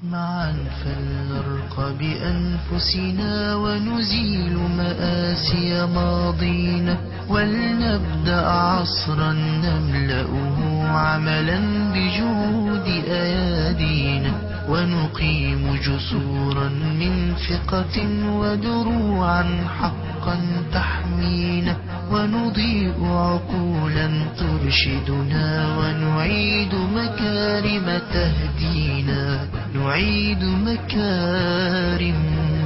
معا فلنرق بأنفسنا ونزيل مآسي ماضينا ولنبدأ عصرا نملأه عملا بجهود أيادينا ونقيم جسورا من ثقة ودروعا حقا تحمينا ونضيء عقولا ترشدنا ونعيد مكارم تهدينا نعيد مكارم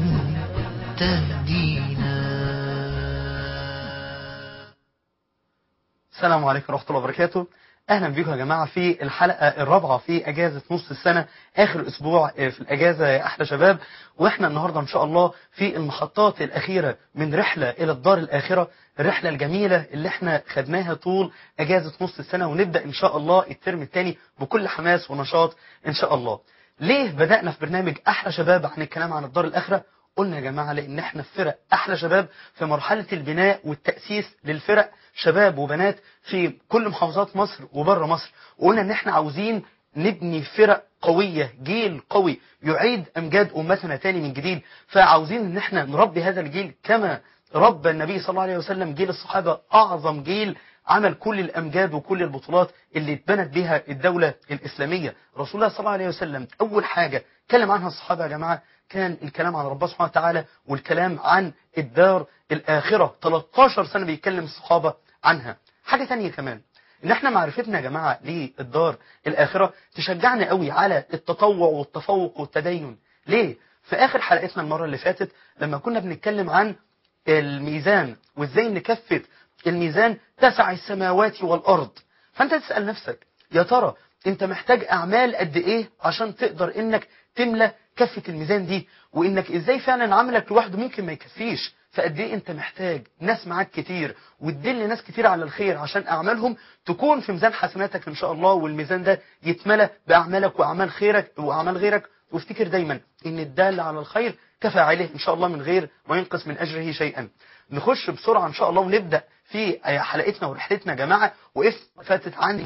تهدينا السلام عليكم ورحمة الله وبركاته أهلا بكم يا جماعة في الحلقة الرابعة في أجازة نص السنة آخر أسبوع في الأجازة يا أحلى شباب وإحنا النهاردة إن شاء الله في المحطات الأخيرة من رحلة إلى الدار الآخرة الرحلة الجميلة اللي إحنا خدناها طول أجازة نص السنة ونبدأ إن شاء الله الترم الثاني بكل حماس ونشاط إن شاء الله ليه بدأنا في برنامج أحلى شباب عن الكلام عن الدار الآخرة قلنا يا جماعة لأن احنا في فرق أحلى شباب في مرحلة البناء والتأسيس للفرق شباب وبنات في كل محافظات مصر وبره مصر وقلنا ان احنا عاوزين نبني فرق قوية جيل قوي يعيد أمجاد أمتنا تاني من جديد فعاوزين ان احنا نربي هذا الجيل كما ربى النبي صلى الله عليه وسلم جيل الصحابة أعظم جيل عمل كل الأمجاد وكل البطولات اللي اتبنت بها الدولة الإسلامية رسول الله صلى الله عليه وسلم أول حاجة كلم عنها الصحابة يا جماعة كان الكلام عن ربنا سبحانه وتعالى والكلام عن الدار الآخرة 13 سنة بيتكلم الصحابة عنها حاجة تانية كمان ان احنا معرفتنا يا جماعة للدار الآخرة تشجعنا قوي على التطوع والتفوق والتدين ليه؟ في آخر حلقتنا المرة اللي فاتت لما كنا بنتكلم عن الميزان وازاي ان كفة الميزان تسع السماوات والأرض فانت تسأل نفسك يا ترى انت محتاج اعمال قد ايه عشان تقدر انك تملى كفة الميزان دي وانك ازاي فعلا عملك لوحده ممكن ما يكفيش فقد ايه انت محتاج ناس معاك كتير وتدل ناس كتير على الخير عشان اعمالهم تكون في ميزان حسناتك ان شاء الله والميزان ده يتملى باعمالك واعمال خيرك واعمال غيرك وافتكر دايما ان الدال على الخير كفاعله ان شاء الله من غير ما ينقص من اجره شيئا نخش بسرعة ان شاء الله ونبدأ في حلقتنا ورحلتنا يا جماعة وقفت فاتت عندي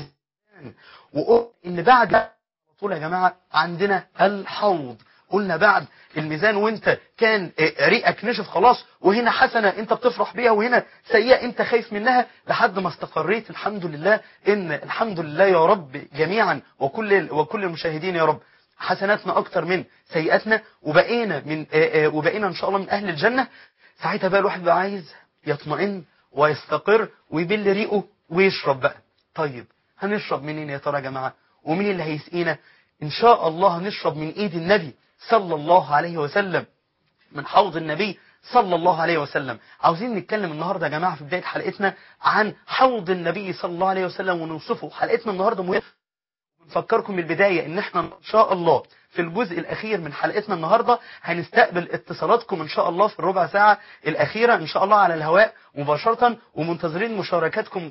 وقلت ان بعد طول يا جماعة عندنا الحوض قلنا بعد الميزان وانت كان ريقك نشف خلاص وهنا حسنة انت بتفرح بيها وهنا سيئة انت خايف منها لحد ما استقريت الحمد لله ان الحمد لله يا رب جميعا وكل وكل المشاهدين يا رب حسناتنا اكتر من سيئاتنا وبقينا من وبقينا ان شاء الله من اهل الجنة ساعتها بقى الواحد بقى عايز يطمئن ويستقر ويبل ريقه ويشرب بقى طيب هنشرب منين يا ترى يا جماعة ومين اللي هيسقينا ان شاء الله هنشرب من ايد النبي صلى الله عليه وسلم من حوض النبي صلى الله عليه وسلم عاوزين نتكلم النهاردة يا جماعة في بداية حلقتنا عن حوض النبي صلى الله عليه وسلم ونوصفه حلقتنا النهاردة مهمة نفكركم من البداية ان احنا ان شاء الله في الجزء الاخير من حلقتنا النهاردة هنستقبل اتصالاتكم ان شاء الله في الربع ساعة الاخيرة ان شاء الله على الهواء مباشرة ومنتظرين مشاركاتكم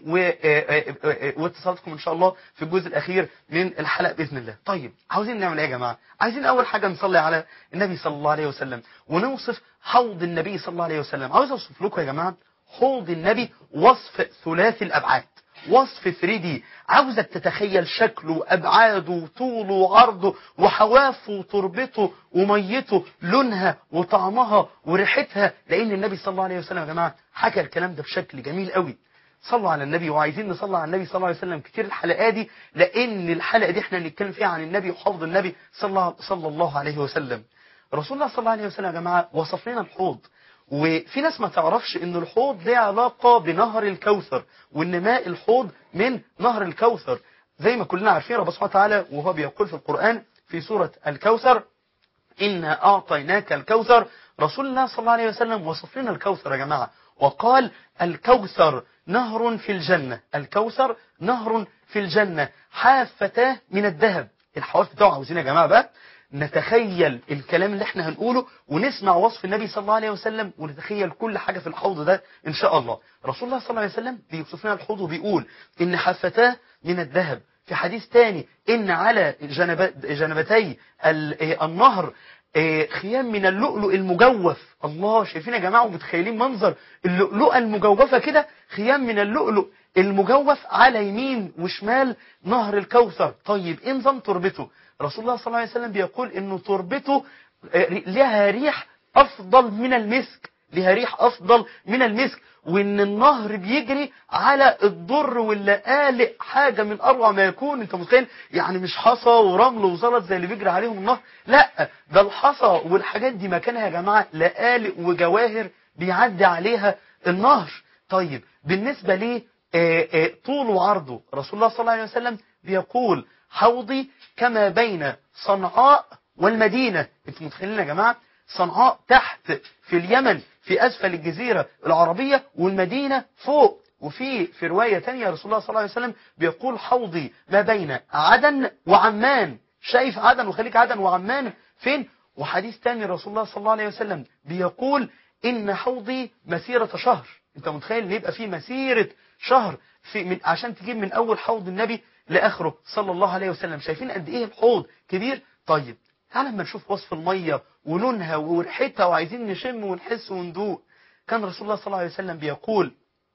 واتصالاتكم ان شاء الله في الجزء الاخير من الحلقة باذن الله طيب عاوزين نعمل ايه يا جماعة عايزين اول حاجة نصلي على النبي صلى الله عليه وسلم ونوصف حوض النبي صلى الله عليه وسلم عاوز اوصف لكم يا جماعة حوض النبي وصف ثلاثي الابعاد وصف 3D عاوزك تتخيل شكله وأبعاده وطوله وعرضه وحوافه وتربته وميته لونها وطعمها وريحتها لأن النبي صلى الله عليه وسلم يا جماعة حكى الكلام ده بشكل جميل قوي صلوا على النبي وعايزين نصلي على النبي صلى الله عليه وسلم كتير الحلقة دي لأن الحلقة دي احنا نتكلم فيها عن النبي وحفظ النبي صلى الله عليه وسلم رسول الله صلى الله عليه وسلم يا جماعة وصف لنا الحوض وفي ناس ما تعرفش ان الحوض ليه علاقة بنهر الكوثر وان ماء الحوض من نهر الكوثر زي ما كلنا عارفين ربنا سبحانه وتعالى وهو بيقول في القرآن في سورة الكوثر إنا أعطيناك الكوثر رسول الله صلى الله عليه وسلم وصف لنا الكوثر يا جماعة وقال الكوثر نهر في الجنة الكوثر نهر في الجنة حافتاه من الذهب الحواف بتاعه عاوزين يا جماعة بقى نتخيل الكلام اللي احنا هنقوله ونسمع وصف النبي صلى الله عليه وسلم ونتخيل كل حاجة في الحوض ده ان شاء الله رسول الله صلى الله عليه وسلم بيوصف لنا الحوض وبيقول ان حفتاه من الذهب في حديث تاني ان على جنبتي النهر خيام من اللؤلؤ المجوف الله شايفين يا جماعة ومتخيلين منظر اللؤلؤة المجوفة كده خيام من اللؤلؤ المجوف على يمين وشمال نهر الكوثر طيب ايه نظام تربته رسول الله صلى الله عليه وسلم بيقول انه تربته آه، لها ريح افضل من المسك لها ريح افضل من المسك وان النهر بيجري على الضر واللقالق حاجه من اروع ما يكون انت متخيل يعني مش حصى ورمل وزلط زي اللي بيجري عليهم النهر لا ده الحصى والحاجات دي مكانها يا جماعه لقالق وجواهر بيعدي عليها النهر طيب بالنسبه ليه آه، آه، طول وعرضه رسول الله صلى الله عليه وسلم بيقول حوضي كما بين صنعاء والمدينة انتوا متخيلين يا جماعة صنعاء تحت في اليمن في أسفل الجزيرة العربية والمدينة فوق وفي في رواية تانية رسول الله صلى الله عليه وسلم بيقول حوضي ما بين عدن وعمان شايف عدن وخليك عدن وعمان فين وحديث تاني رسول الله صلى الله عليه وسلم بيقول إن حوضي مسيرة شهر انت متخيل ان يبقى في مسيرة شهر في من عشان تجيب من اول حوض النبي لاخره صلى الله عليه وسلم شايفين قد ايه الحوض كبير طيب تعال لما نشوف وصف الميه ولونها وريحتها وعايزين نشم ونحس وندوق كان رسول الله صلى الله عليه وسلم بيقول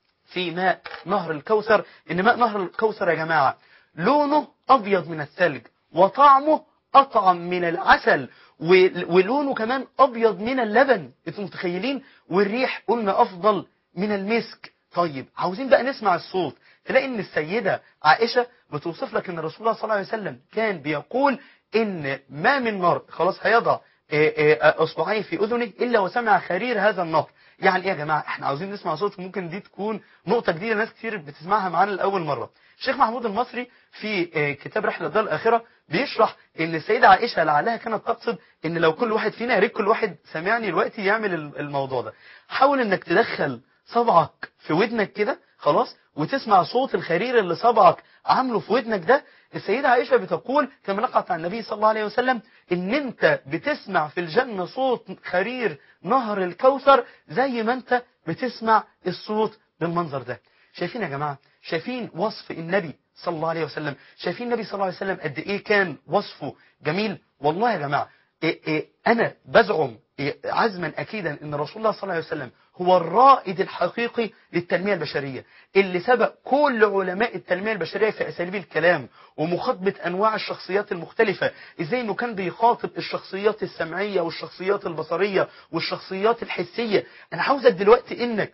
في ماء نهر الكوثر ان ماء نهر الكوثر يا جماعه لونه ابيض من الثلج وطعمه اطعم من العسل و- ولونه كمان ابيض من اللبن انتوا متخيلين والريح قلنا افضل من المسك طيب عاوزين بقى نسمع الصوت تلاقي ان السيدة عائشة بتوصف لك ان رسول الله صلى الله عليه وسلم كان بيقول ان ما من نار خلاص هيضع آه، آه، اصبعيه في اذنه الا وسمع خرير هذا النهر يعني ايه يا جماعه احنا عاوزين نسمع صوت ممكن دي تكون نقطه جديده ناس كتير بتسمعها معانا لاول مره الشيخ محمود المصري في آه، كتاب رحله الدار الاخره بيشرح ان السيده عائشه لعلها كانت تقصد ان لو كل واحد فينا يا ريت كل واحد سامعني دلوقتي يعمل ال- الموضوع ده حاول انك تدخل صبعك في ودنك كده خلاص وتسمع صوت الخرير اللي صبعك عامله في ودنك ده السيدة عائشة بتقول كما نقلت عن النبي صلى الله عليه وسلم ان انت بتسمع في الجنة صوت خرير نهر الكوثر زي ما انت بتسمع الصوت بالمنظر ده شايفين يا جماعة شايفين وصف النبي صلى الله عليه وسلم شايفين النبي صلى الله عليه وسلم قد ايه كان وصفه جميل والله يا جماعة إيه إيه انا بزعم إيه عزما اكيدا ان رسول الله صلى الله عليه وسلم هو الرائد الحقيقي للتنمية البشرية اللي سبق كل علماء التنمية البشرية في أساليب الكلام ومخاطبة أنواع الشخصيات المختلفة إزاي أنه كان بيخاطب الشخصيات السمعية والشخصيات البصرية والشخصيات الحسية أنا عاوزك دلوقتي إنك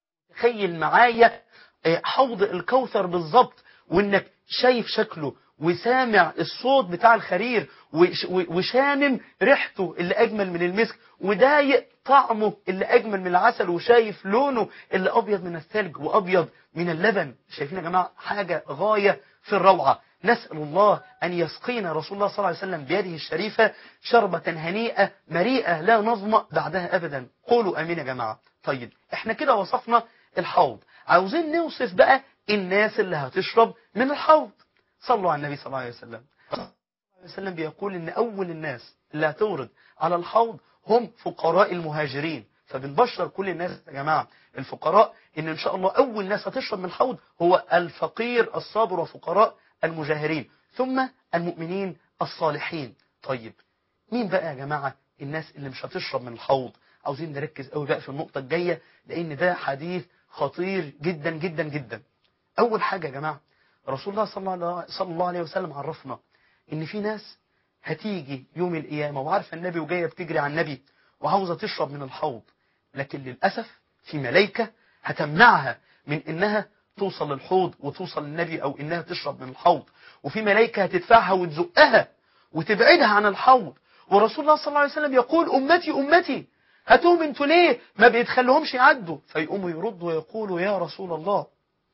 تخيل معايا آه، حوض الكوثر بالظبط وإنك شايف شكله وسامع الصوت بتاع الخرير وش- وشامم ريحته اللي أجمل من المسك ودايق طعمه اللي أجمل من العسل وشايف لونه اللي أبيض من الثلج وأبيض من اللبن شايفين يا جماعة حاجة غاية في الروعة نسأل الله أن يسقينا رسول الله صلى الله عليه وسلم بيده الشريفة شربة هنيئة مريئة لا نظمأ بعدها أبدا قولوا أمين يا جماعة طيب احنا كده وصفنا الحوض عاوزين نوصف بقى الناس اللي هتشرب من الحوض صلوا على النبي صلى الله عليه وسلم صلى الله عليه وسلم بيقول ان اول الناس اللي هتورد على الحوض هم فقراء المهاجرين فبنبشر كل الناس يا جماعة الفقراء ان ان شاء الله اول ناس هتشرب من الحوض هو الفقير الصابر وفقراء المجاهرين ثم المؤمنين الصالحين طيب مين بقى يا جماعة الناس اللي مش هتشرب من الحوض عاوزين نركز قوي بقى في النقطة الجاية لان ده حديث خطير جدا جدا جدا اول حاجة يا جماعة رسول الله صلى الله صلى الله عليه وسلم عرفنا ان في ناس هتيجي يوم القيامة وعارفة النبي وجاية بتجري على النبي وعاوزة تشرب من الحوض لكن للأسف في ملايكة هتمنعها من انها توصل للحوض وتوصل للنبي او انها تشرب من الحوض وفي ملايكة هتدفعها وتزقها وتبعدها عن الحوض ورسول الله صلى الله عليه وسلم يقول امتي امتي هاتوهم انتوا ليه ما بيتخلوهمش يعدوا فيقوموا يردوا ويقولوا يا رسول الله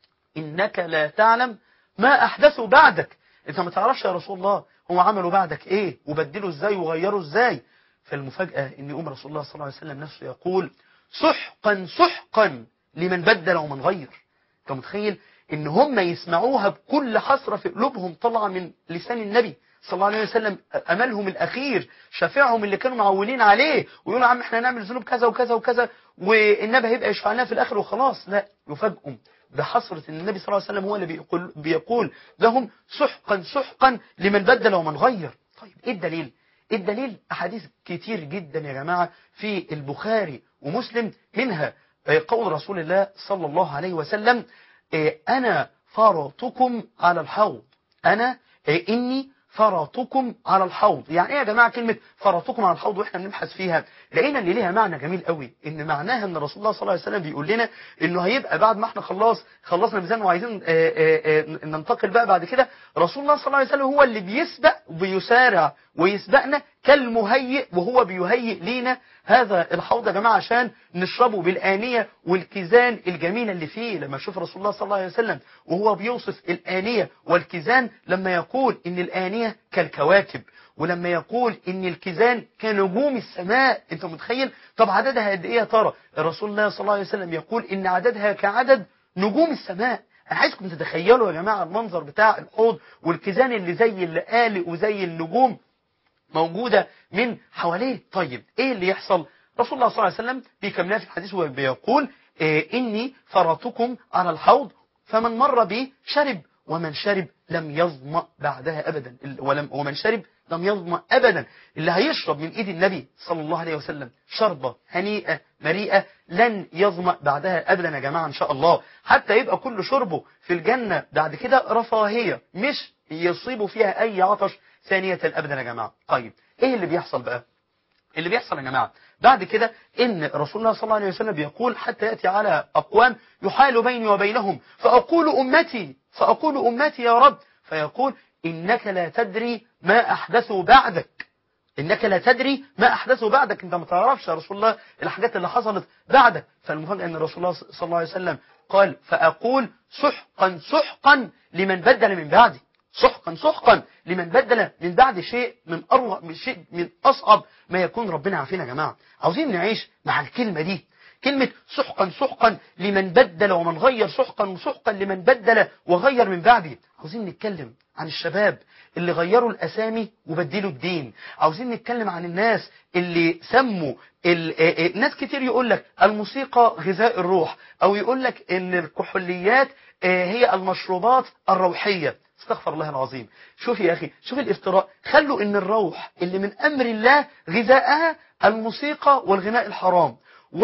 انك لا تعلم ما احدثوا بعدك انت ما تعرفش يا رسول الله هم عملوا بعدك ايه وبدلوا ازاي وغيروا ازاي فالمفاجأة ان يقوم رسول الله صلى الله عليه وسلم نفسه يقول سحقا سحقا لمن بدل ومن غير انت متخيل ان هم يسمعوها بكل حسرة في قلوبهم طالعه من لسان النبي صلى الله عليه وسلم املهم الاخير شفيعهم اللي كانوا معولين عليه ويقولوا يا عم احنا هنعمل ذنوب كذا وكذا وكذا والنبي هيبقى يشفع لنا في الاخر وخلاص لا يفاجئهم بحسرة ان النبي صلى الله عليه وسلم هو اللي بيقول, بيقول لهم سحقا سحقا لمن بدل ومن غير طيب ايه الدليل ايه الدليل احاديث كتير جدا يا جماعة في البخاري ومسلم منها قول رسول الله صلى الله عليه وسلم إيه أنا فرطكم على الحوض أنا إيه إني فرطكم على الحوض يعني ايه يا جماعة كلمة فرطكم على الحوض واحنا بنبحث فيها لقينا ان ليها معنى جميل قوي ان معناها ان رسول الله صلى الله عليه وسلم بيقول لنا انه هيبقى بعد ما احنا خلاص خلصنا الميزان وعايزين آآ آآ ننتقل بقى بعد كده رسول الله صلى الله عليه وسلم هو اللي بيسبق وبيسارع ويسبقنا كالمهيئ وهو بيهيئ لينا هذا الحوض يا جماعة عشان نشربه بالآنية والكيزان الجميلة اللي فيه لما نشوف رسول الله صلى الله عليه وسلم وهو بيوصف الآنية والكيزان لما يقول إن الآنية كالكواكب ولما يقول إن الكيزان كنجوم السماء أنت متخيل طب عددها قد إيه يا ترى رسول الله صلى الله عليه وسلم يقول إن عددها كعدد نجوم السماء أنا عايزكم تتخيلوا يا جماعة المنظر بتاع الحوض والكيزان اللي زي اللقالق وزي النجوم موجودة من حواليه طيب ايه اللي يحصل رسول الله صلى الله عليه وسلم بيكملها في الحديث وبيقول إيه اني فرطكم على الحوض فمن مر به شرب ومن شرب لم يظمأ بعدها ابدا ولم ومن شرب لم يظمأ ابدا اللي هيشرب من ايد النبي صلى الله عليه وسلم شربة هنيئة مريئة لن يظمأ بعدها ابدا يا جماعة ان شاء الله حتى يبقى كل شربه في الجنة بعد كده رفاهية مش يصيب فيها اي عطش ثانية ابدا يا جماعة طيب ايه اللي بيحصل بقى اللي بيحصل يا جماعة بعد كده ان رسول الله صلى الله عليه وسلم بيقول حتى يأتي على اقوام يحال بيني وبينهم فاقول امتي فاقول امتي يا رب فيقول انك لا تدري ما احدثوا بعدك انك لا تدري ما احدثوا بعدك انت ما تعرفش يا رسول الله الحاجات اللي حصلت بعدك فالمفاجأة ان رسول الله صلى الله عليه وسلم قال فاقول سحقا سحقا لمن بدل من بعدي سحقا سحقا لمن بدل من بعد شيء من أروع من شيء من أصعب ما يكون ربنا عافينا يا جماعة عاوزين نعيش مع الكلمة دي كلمة سحقا سحقا لمن بدل ومن غير سحقا وسحقا لمن بدل وغير من بعدي عاوزين نتكلم عن الشباب اللي غيروا الأسامي وبدلوا الدين عاوزين نتكلم عن الناس اللي سموا ناس كتير يقول لك الموسيقى غذاء الروح أو يقول لك ان الكحوليات هي المشروبات الروحية استغفر الله العظيم شوف يا أخي شوف الافتراء خلوا ان الروح اللي من أمر الله غذاءها الموسيقى والغناء الحرام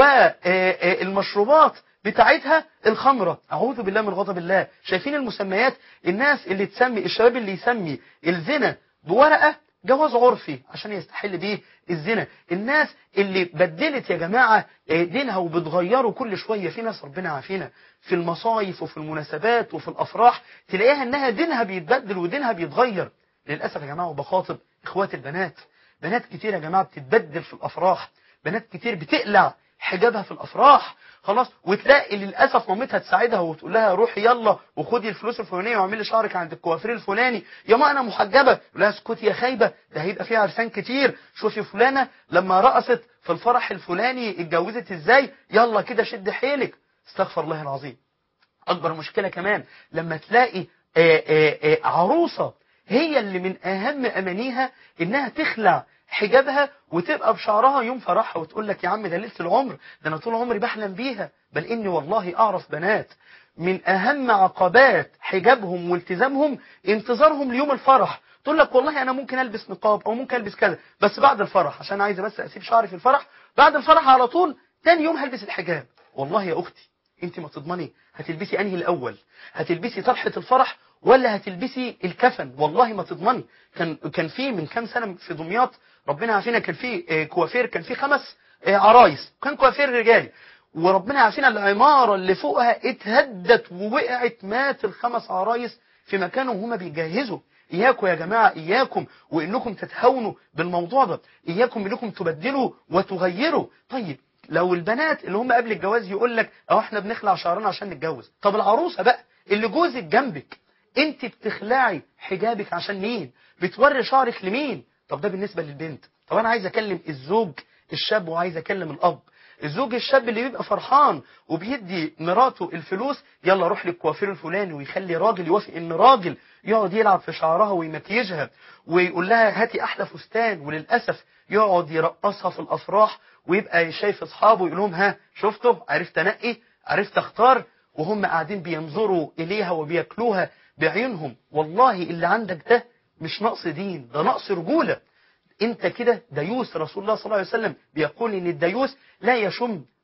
والمشروبات بتاعتها الخمرة أعوذ بالله من غضب الله شايفين المسميات الناس اللي تسمي الشباب اللي يسمي الزنا بورقة جواز عرفي عشان يستحل بيه الزنا الناس اللي بدلت يا جماعة دينها وبتغيره كل شوية في ناس ربنا عافينا في المصايف وفي المناسبات وفي الأفراح تلاقيها انها دينها بيتبدل ودينها بيتغير للأسف يا جماعة وبخاطب اخوات البنات بنات كتير يا جماعة بتتبدل في الأفراح بنات كتير بتقلع حجابها في الأفراح خلاص وتلاقي للأسف مامتها تساعدها وتقول لها روحي يلا وخدي الفلوس الفلانية واعملي شعرك عند الكوافير الفلاني يا ما أنا محجبة يقول لها اسكتي يا خايبة ده هيبقى فيها عرسان كتير شوفي فلانة لما رقصت في الفرح الفلاني اتجوزت ازاي يلا كده شد حيلك استغفر الله العظيم أكبر مشكلة كمان لما تلاقي آآ آآ عروسة هي اللي من أهم أمانيها إنها تخلع حجابها وتبقى بشعرها يوم فرحها وتقول لك يا عم ده ليله العمر ده انا طول عمري بحلم بيها بل اني والله اعرف بنات من اهم عقبات حجابهم والتزامهم انتظارهم ليوم الفرح تقول لك والله انا ممكن البس نقاب او ممكن البس كذا بس بعد الفرح عشان عايزه بس اسيب شعري في الفرح بعد الفرح على طول تاني يوم هلبس الحجاب والله يا اختي انت ما تضمني هتلبسي انهي الاول هتلبسي طرحه الفرح ولا هتلبسي الكفن والله ما تضمني كان كان في من كام سنه في دمياط ربنا عافينا كان في كوافير كان في خمس عرايس كان كوافير رجالي وربنا عافينا العماره اللي فوقها اتهدت ووقعت مات الخمس عرايس في مكانهم هما بيجهزوا إياكم يا جماعة إياكم وإنكم تتهونوا بالموضوع ده إياكم إنكم تبدلوا وتغيروا طيب لو البنات اللي هم قبل الجواز يقول لك أهو إحنا بنخلع شعرنا عشان نتجوز طب العروسة بقى اللي جوزك جنبك انت بتخلعي حجابك عشان مين بتوري شعرك لمين طب ده بالنسبة للبنت طب انا عايز اكلم الزوج الشاب وعايز اكلم الاب الزوج الشاب اللي بيبقى فرحان وبيدي مراته الفلوس يلا روح للكوافير الفلاني ويخلي راجل يوافق ان راجل يقعد يلعب في شعرها ويمكيجها ويقول لها هاتي احلى فستان وللاسف يقعد يرقصها في الافراح ويبقى شايف اصحابه يقول لهم ها شفتوا عرفت انقي عرفت اختار وهم قاعدين بينظروا اليها وبياكلوها بعينهم والله اللي عندك ده مش نقص دين ده نقص رجولة انت كده ديوس رسول الله صلى الله عليه وسلم بيقول ان الديوس لا يشم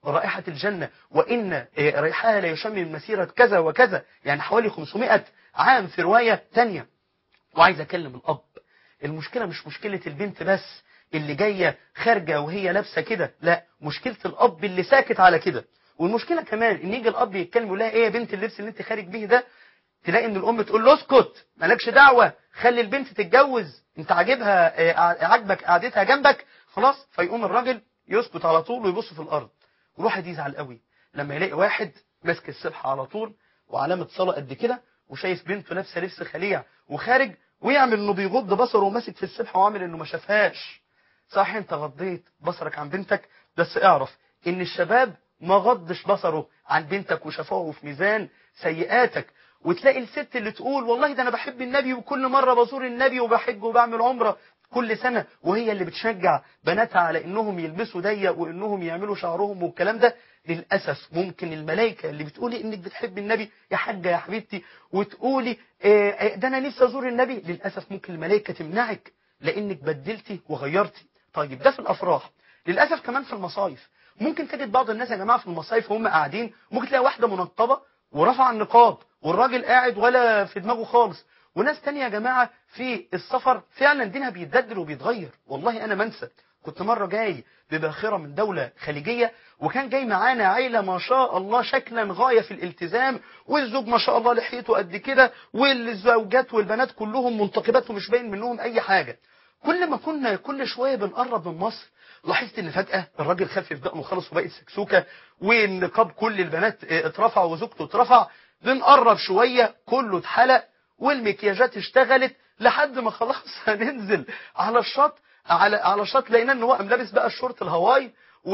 رائحة الجنة وإن آه، ريحها لا يشم من مسيرة كذا وكذا يعني حوالي 500 عام في رواية تانية وعايز أكلم الأب المشكلة مش مشكلة البنت بس اللي جاية خارجة وهي لابسة كده لا مشكلة الأب اللي ساكت على كده والمشكلة كمان إن يجي الأب يتكلم يقول لها إيه يا بنت اللبس اللي أنت خارج بيه ده تلاقي إن الأم تقول له اسكت مالكش دعوة خلي البنت تتجوز أنت عاجبها آه، عاجبك قعدتها جنبك خلاص فيقوم الراجل يسكت على طول ويبص في الأرض والواحد يزعل قوي لما يلاقي واحد ماسك السبحة على طول وعلامة صلاة قد كده وشايف بنته لابسه لبس خليع وخارج ويعمل انه بيغض بصره وماسك في السبحة وعامل انه ما شافهاش صح انت غضيت بصرك عن بنتك بس اعرف ان الشباب ما غضش بصره عن بنتك وشافه في ميزان سيئاتك وتلاقي الست اللي تقول والله ده انا بحب النبي وكل مرة بزور النبي وبحج وبعمل عمرة كل سنة وهي اللي بتشجع بناتها على انهم يلبسوا ضيق وانهم يعملوا شعرهم والكلام ده للأسف ممكن الملائكة اللي بتقولي انك بتحب النبي يا حاجة يا حبيبتي وتقولي آه، آه، ده انا نفسي ازور النبي للأسف ممكن الملائكة تمنعك لانك بدلتي وغيرتي طيب ده في الافراح للأسف كمان في المصايف ممكن تجد بعض الناس يا جماعة في المصايف وهم قاعدين ممكن تلاقي واحدة منقبة ورفع النقاب والراجل قاعد ولا في دماغه خالص وناس تانية يا جماعة في السفر فعلا دينها بيتبدل وبيتغير والله أنا منسى كنت مرة جاي بباخرة من دولة خليجية وكان جاي معانا عيلة ما شاء الله شكلا غاية في الالتزام والزوج ما شاء الله لحيته قد كده والزوجات والبنات كلهم منتقبات ومش باين منهم أي حاجة كل ما كنا كل شوية بنقرب من مصر لاحظت ان فجأة الراجل خفف دقنه خالص وبقت سكسوكة والنقاب كل البنات اه، اترفع وزوجته اترفع بنقرب شوية كله اتحلق والمكياجات اشتغلت لحد ما خلاص هننزل على الشط على على الشط لقينا ان هو قام لابس بقى الشورت الهواي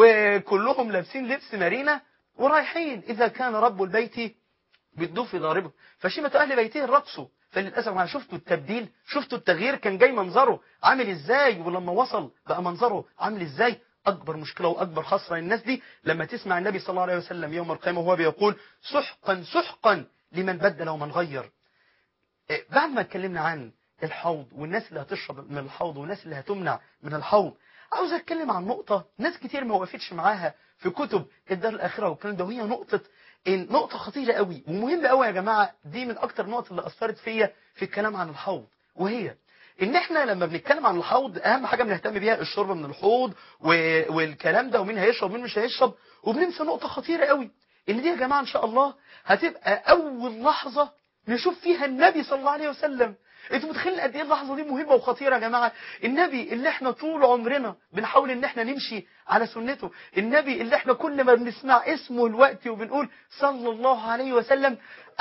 وكلهم لابسين لبس مارينا ورايحين اذا كان رب البيت بالضيوف ضاربه فشيمة أهل بيته الرقص فللأسف أنا شفتوا التبديل شفتوا التغيير كان جاي منظره عامل إزاي ولما وصل بقى منظره عامل إزاي أكبر مشكلة وأكبر خسرة الناس دي لما تسمع النبي صلى الله عليه وسلم يوم القيامة وهو بيقول سحقا سحقا لمن بدل ومن غير إيه، بعد ما اتكلمنا عن الحوض والناس اللي هتشرب من الحوض والناس اللي هتمنع من الحوض عاوز اتكلم عن نقطة ناس كتير ما وقفتش معاها في كتب الدار الآخرة والكلام ده وهي نقطة إن نقطة خطيرة قوي ومهمة قوي يا جماعة دي من أكتر النقط اللي أثرت فيا في الكلام عن الحوض وهي إن إحنا لما بنتكلم عن الحوض أهم حاجة بنهتم بيها الشرب من الحوض و- والكلام ده ومين هيشرب ومين مش هيشرب وبننسى نقطة خطيرة قوي إن دي يا جماعة إن شاء الله هتبقى أول لحظة نشوف فيها النبي صلى الله عليه وسلم انتوا متخيلين قد ايه اللحظه دي مهمه وخطيره يا جماعه النبي اللي احنا طول عمرنا بنحاول ان احنا نمشي على سنته النبي اللي احنا كل ما بنسمع اسمه دلوقتي وبنقول صلى الله عليه وسلم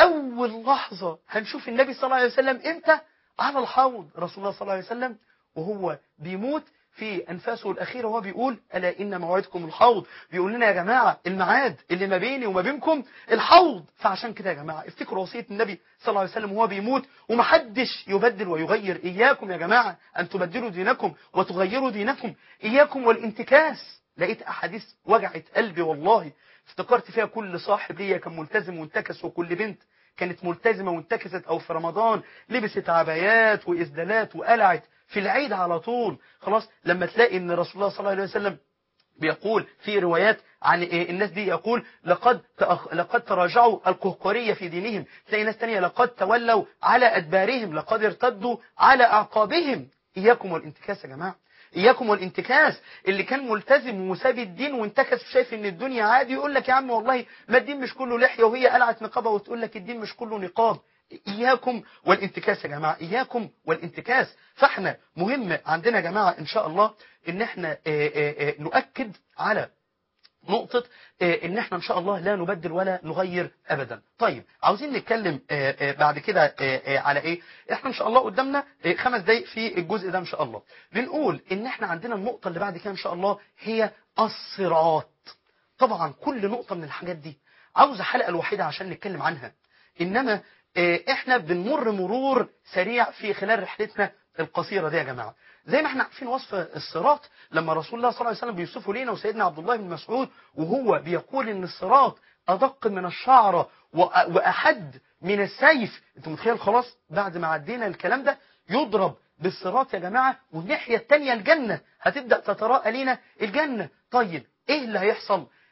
اول لحظه هنشوف النبي صلى الله عليه وسلم امتى على الحوض رسول الله صلى الله عليه وسلم وهو بيموت في أنفاسه الأخيرة وهو بيقول ألا إن موعدكم الحوض بيقول لنا يا جماعة الميعاد اللي ما بيني وما بينكم الحوض فعشان كده يا جماعة افتكروا وصية النبي صلى الله عليه وسلم وهو بيموت ومحدش يبدل ويغير إياكم يا جماعة أن تبدلوا دينكم وتغيروا دينكم إياكم والانتكاس لقيت أحاديث وجعت قلبي والله افتكرت فيها كل صاحب ليا كان ملتزم وانتكس وكل بنت كانت ملتزمة وانتكست أو في رمضان لبست عبايات وإسدالات وقلعت في العيد على طول خلاص لما تلاقي ان رسول الله صلى الله عليه وسلم بيقول في روايات عن إيه الناس دي يقول لقد تأخ... لقد تراجعوا القهقرية في دينهم تلاقي ناس تانية لقد تولوا على أدبارهم لقد ارتدوا على أعقابهم إياكم والانتكاس يا جماعة إياكم والانتكاس اللي كان ملتزم وساب الدين وانتكس وشايف ان الدنيا عادي يقول لك يا عم والله ما الدين مش كله لحية وهي قلعت نقابة وتقول لك الدين مش كله نقاب إياكم والانتكاس يا جماعة إياكم والانتكاس فاحنا مهم عندنا يا جماعة إن شاء الله إن احنا آه، آه، آه، نؤكد على نقطة آه، ان احنا ان شاء الله لا نبدل ولا نغير ابدا طيب عاوزين نتكلم آه، آه، بعد كده آه، آه، على ايه احنا ان شاء الله قدامنا آه، خمس دقايق في الجزء ده ان شاء الله بنقول ان احنا عندنا النقطة اللي بعد كده ان شاء الله هي الصراط طبعا كل نقطة من الحاجات دي عاوزة حلقة الوحيدة عشان نتكلم عنها انما آه، احنا بنمر مرور سريع في خلال رحلتنا القصيرة دي يا جماعة زي ما احنا عارفين وصف الصراط لما رسول الله صلى الله عليه وسلم بيوصفه لينا وسيدنا عبد الله بن مسعود وهو بيقول ان الصراط ادق من الشعرة وأ- واحد من السيف انت متخيل خلاص بعد ما عدينا الكلام ده يضرب بالصراط يا جماعة والناحية التانية الجنة هتبدأ تتراءى لينا الجنة طيب ايه اللي هيحصل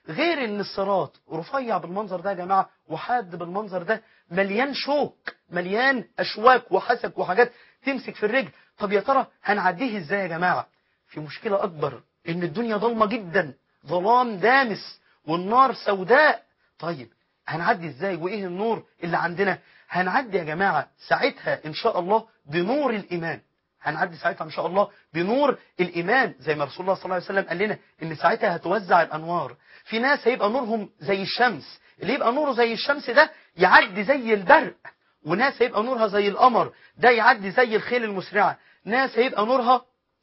غير ان الصراط رفيع بالمنظر ده يا جماعة وحاد بالمنظر ده مليان شوك مليان اشواك وحسك وحاجات تمسك في الرجل طب يا ترى هنعديه ازاي يا جماعة في مشكلة اكبر ان الدنيا ضلمة جدا ظلام دامس والنار سوداء طيب هنعدي ازاي وايه النور اللي عندنا هنعدي يا جماعة ساعتها ان شاء الله بنور الايمان هنعدي ساعتها ان شاء الله بنور الايمان زي ما رسول الله صلى الله عليه وسلم قال لنا ان ساعتها هتوزع الانوار في ناس هيبقى نورهم زي الشمس اللي يبقى نوره زي الشمس ده يعدي زي البرق وناس هيبقى نورها زي القمر ده يعدي زي الخيل المسرعة ناس هيبقى نورها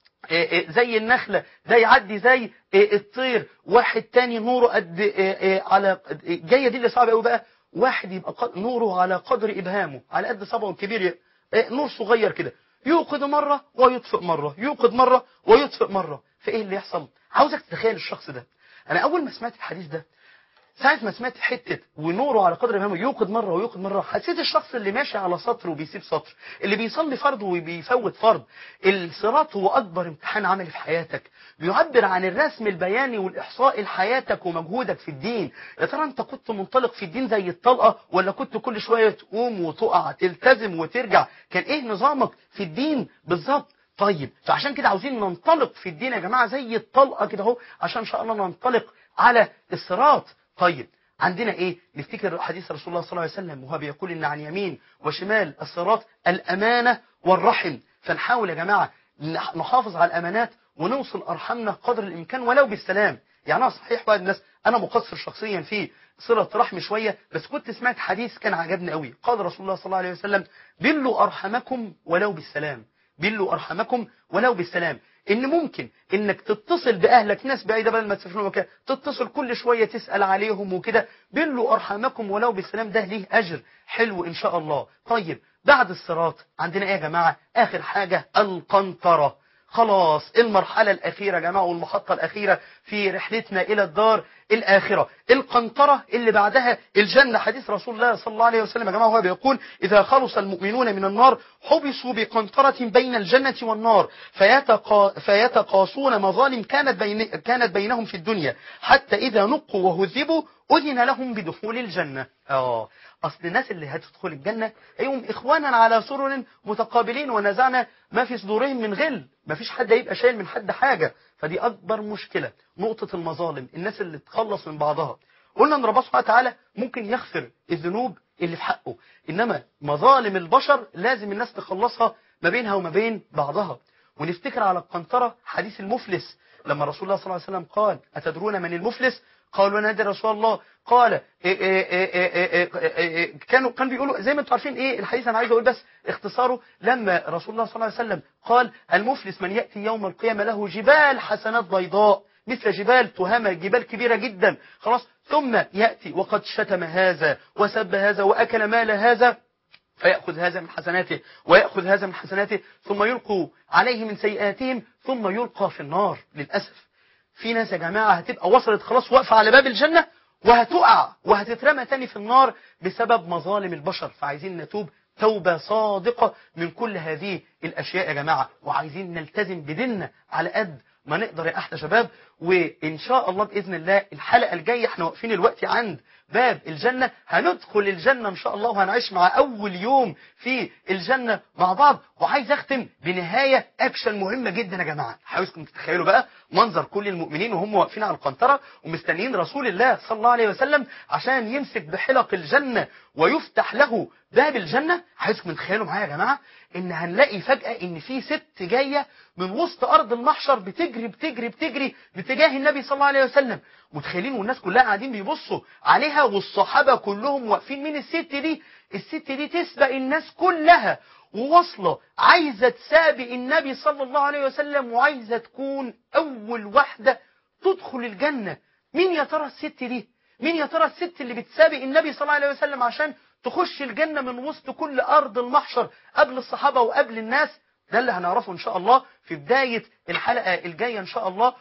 زي النخلة ده يعدي زي الطير واحد تاني نوره قد على جاية دي اللي صعبة قوي بقى واحد يبقى نوره على قدر إبهامه على قد صبعه الكبير نور صغير كده يوقد مرة ويطفئ مرة يوقد مرة ويطفئ مرة فإيه اللي يحصل عاوزك تتخيل الشخص ده أنا أول ما سمعت الحديث ده ساعة ما سمعت حتة ونوره على قدر إبهامه يوقد مرة ويوقد مرة حسيت الشخص اللي ماشي على سطر وبيسيب سطر اللي بيصلي فرض وبيفوت فرض الصراط هو أكبر امتحان عملي في حياتك بيعبر عن الرسم البياني والإحصاء لحياتك ومجهودك في الدين يا ترى أنت كنت منطلق في الدين زي الطلقة ولا كنت كل شوية تقوم وتقع تلتزم وترجع كان إيه نظامك في الدين بالظبط طيب فعشان كده عاوزين ننطلق في الدين يا جماعة زي الطلقة كده اهو عشان إن شاء الله ننطلق على الصراط طيب عندنا ايه نفتكر حديث رسول الله صلى الله عليه وسلم وهو بيقول ان عن يمين وشمال الصراط الامانه والرحم فنحاول يا جماعه نحافظ على الامانات ونوصل ارحامنا قدر الامكان ولو بالسلام يعني انا صحيح بعض الناس انا مقصر شخصيا في صله رحم شويه بس كنت سمعت حديث كان عجبني قوي قال رسول الله صلى الله عليه وسلم بلوا ارحمكم ولو بالسلام بلوا ارحمكم ولو بالسلام ان ممكن انك تتصل باهلك ناس بعيده بدل ما تسافروا وكده تتصل كل شويه تسال عليهم وكده بلوا ارحامكم ولو بالسلام ده ليه اجر حلو ان شاء الله طيب بعد الصراط عندنا ايه يا جماعه اخر حاجه القنطره خلاص المرحلة الأخيرة يا جماعة والمحطة الأخيرة في رحلتنا إلى الدار الآخرة القنطرة اللي بعدها الجنة حديث رسول الله صلى الله عليه وسلم يا جماعة هو بيقول إذا خلص المؤمنون من النار حبسوا بقنطرة بين الجنة والنار فيتقا فيتقاصون مظالم كانت, بين كانت بينهم في الدنيا حتى إذا نقوا وهذبوا أذن لهم بدخول الجنة آه أصل الناس اللي هتدخل الجنة هيهم إخوانا على سرر متقابلين ونزعنا ما في صدورهم من غل ما فيش حد هيبقى شايل من حد حاجة فدي أكبر مشكلة نقطة المظالم الناس اللي تخلص من بعضها قلنا أن ربنا سبحانه وتعالى ممكن يغفر الذنوب اللي في حقه إنما مظالم البشر لازم الناس تخلصها ما بينها وما بين بعضها ونفتكر على القنطرة حديث المفلس لما رسول الله صلى الله عليه وسلم قال أتدرون من المفلس قالوا نادي رسول الله قال إيه إيه إيه إيه كانوا كان بيقولوا زي ما انتم عارفين ايه الحديث انا عايز اقول بس اختصاره لما رسول الله صلى الله عليه وسلم قال المفلس من ياتي يوم القيامه له جبال حسنات بيضاء مثل جبال تهامه جبال كبيره جدا خلاص ثم ياتي وقد شتم هذا وسب هذا واكل مال هذا فيأخذ هذا من حسناته ويأخذ هذا من حسناته ثم يلقوا عليه من سيئاتهم ثم يلقى في النار للأسف في ناس يا جماعة هتبقى وصلت خلاص واقفة على باب الجنة وهتقع وهتترمى تاني في النار بسبب مظالم البشر فعايزين نتوب توبة صادقة من كل هذه الأشياء يا جماعة وعايزين نلتزم بديننا على قد ما نقدر يا أحلى شباب وإن شاء الله بإذن الله الحلقة الجاية احنا واقفين الوقت عند باب الجنة هندخل الجنة إن شاء الله وهنعيش مع أول يوم في الجنة مع بعض وعايز أختم بنهاية أكشن مهمة جدا يا جماعة عاوزكم تتخيلوا بقى منظر كل المؤمنين وهم واقفين على القنطرة ومستنيين رسول الله صلى الله عليه وسلم عشان يمسك بحلق الجنة ويفتح له باب الجنة عايزكم تتخيلوا معايا يا جماعة إن هنلاقي فجأة إن في ست جاية من وسط أرض المحشر بتجري بتجري بتجري باتجاه النبي صلى الله عليه وسلم متخيلين والناس كلها قاعدين بيبصوا عليها والصحابة كلهم واقفين من الست دي الست دي تسبق الناس كلها وواصلة عايزة تسابق النبي صلى الله عليه وسلم وعايزة تكون أول واحدة تدخل الجنة مين يا ترى الست دي مين يا ترى الست اللي بتسابق النبي صلى الله عليه وسلم عشان تخش الجنة من وسط كل أرض المحشر قبل الصحابة وقبل الناس ده اللي هنعرفه إن شاء الله في بداية الحلقة الجاية إن شاء الله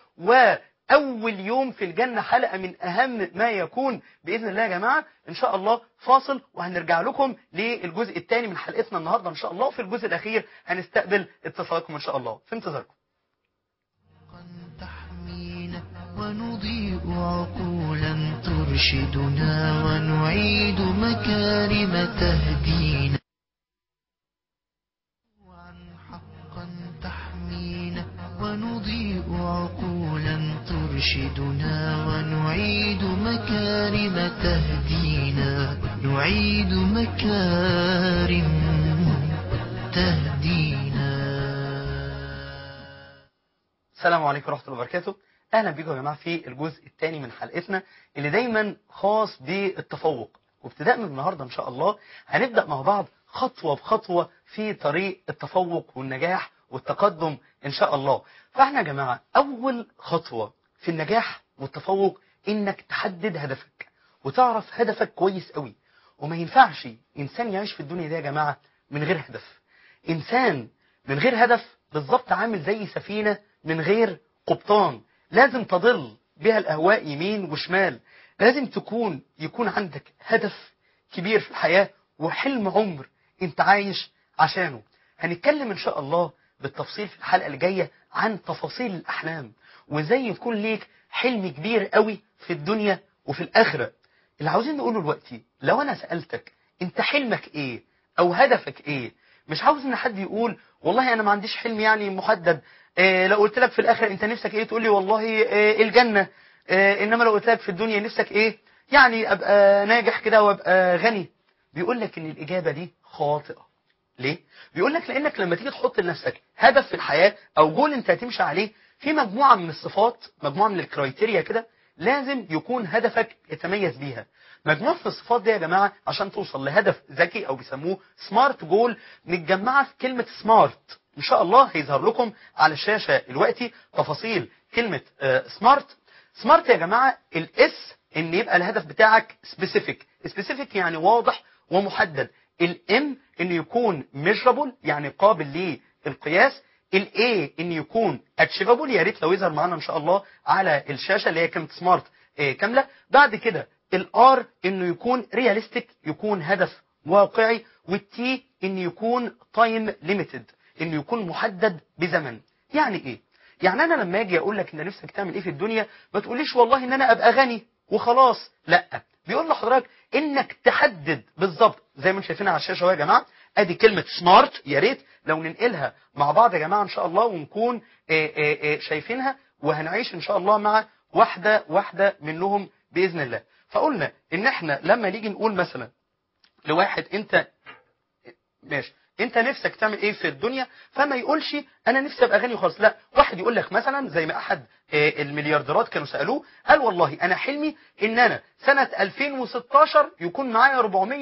وأول يوم في الجنة حلقة من أهم ما يكون بإذن الله يا جماعة إن شاء الله فاصل وهنرجع لكم للجزء الثاني من حلقتنا النهاردة إن شاء الله وفي الجزء الأخير هنستقبل اتصالاتكم إن شاء الله في انتظاركم تحمينا ونضيء عقولا ترشدنا ونعيد مكارم تهدينا وعن حقا تحمينا ونضيء عقولا ترشدنا ونعيد مكارم تهدينا نعيد مكارم تهدينا السلام عليكم ورحمة الله وبركاته أهلا بكم يا جماعة في الجزء الثاني من حلقتنا اللي دايما خاص بالتفوق وابتداء من النهاردة إن شاء الله هنبدأ مع بعض خطوة بخطوة في طريق التفوق والنجاح والتقدم إن شاء الله فإحنا يا جماعة أول خطوة في النجاح والتفوق إنك تحدد هدفك وتعرف هدفك كويس قوي وما ينفعش إنسان يعيش في الدنيا دي يا جماعة من غير هدف إنسان من غير هدف بالظبط عامل زي سفينة من غير قبطان لازم تضل بها الأهواء يمين وشمال لازم تكون يكون عندك هدف كبير في الحياة وحلم عمر انت عايش عشانه هنتكلم ان شاء الله بالتفصيل في الحلقة اللي جاية عن تفاصيل الأحلام وازاي يكون ليك حلم كبير قوي في الدنيا وفي الآخرة اللي عاوزين نقوله دلوقتي لو أنا سألتك انت حلمك ايه او هدفك ايه مش عاوز ان حد يقول والله انا ما عنديش حلم يعني محدد إيه لو قلت لك في الاخر انت نفسك ايه تقول لي والله إيه الجنة إيه انما لو قلت لك في الدنيا نفسك ايه يعني ابقى ناجح كده وابقى غني بيقول لك ان الاجابة دي خاطئة ليه بيقول لك لانك لما تيجي تحط لنفسك هدف في الحياة او جول انت هتمشي عليه في مجموعة من الصفات مجموعة من الكرايتيريا كده لازم يكون هدفك يتميز بيها مجموعة من الصفات دي يا جماعة عشان توصل لهدف ذكي او بيسموه سمارت جول متجمعة في كلمة سمارت ان شاء الله هيظهر لكم على الشاشة دلوقتي تفاصيل كلمة سمارت سمارت يا جماعة الاس ان يبقى الهدف بتاعك سبيسيفيك سبيسيفيك يعني واضح ومحدد الام ان يكون ميجرابل يعني قابل للقياس الاي ان يكون اتشيفابل يا ريت لو يظهر معانا ان شاء الله على الشاشه اللي هي كلمه سمارت كامله بعد كده الار انه يكون رياليستيك يكون هدف واقعي والتي ان يكون تايم ليميتد انه يكون محدد بزمن يعني ايه يعني انا لما اجي اقول لك انت نفسك تعمل ايه في الدنيا ما تقوليش والله ان انا ابقى غني وخلاص لا بيقول لحضرتك انك تحدد بالظبط زي ما انتم شايفينها على الشاشه اهو يا جماعه ادي كلمه سمارت يا ريت لو ننقلها مع بعض يا جماعه ان شاء الله ونكون آآ آآ شايفينها وهنعيش ان شاء الله مع واحده واحده منهم باذن الله فقلنا ان احنا لما نيجي نقول مثلا لواحد انت ماشي انت نفسك تعمل ايه في الدنيا فما يقولش انا نفسي ابقى غني خالص لا واحد يقول لك مثلا زي ما احد المليارديرات كانوا سالوه قال والله انا حلمي ان انا سنه 2016 يكون معايا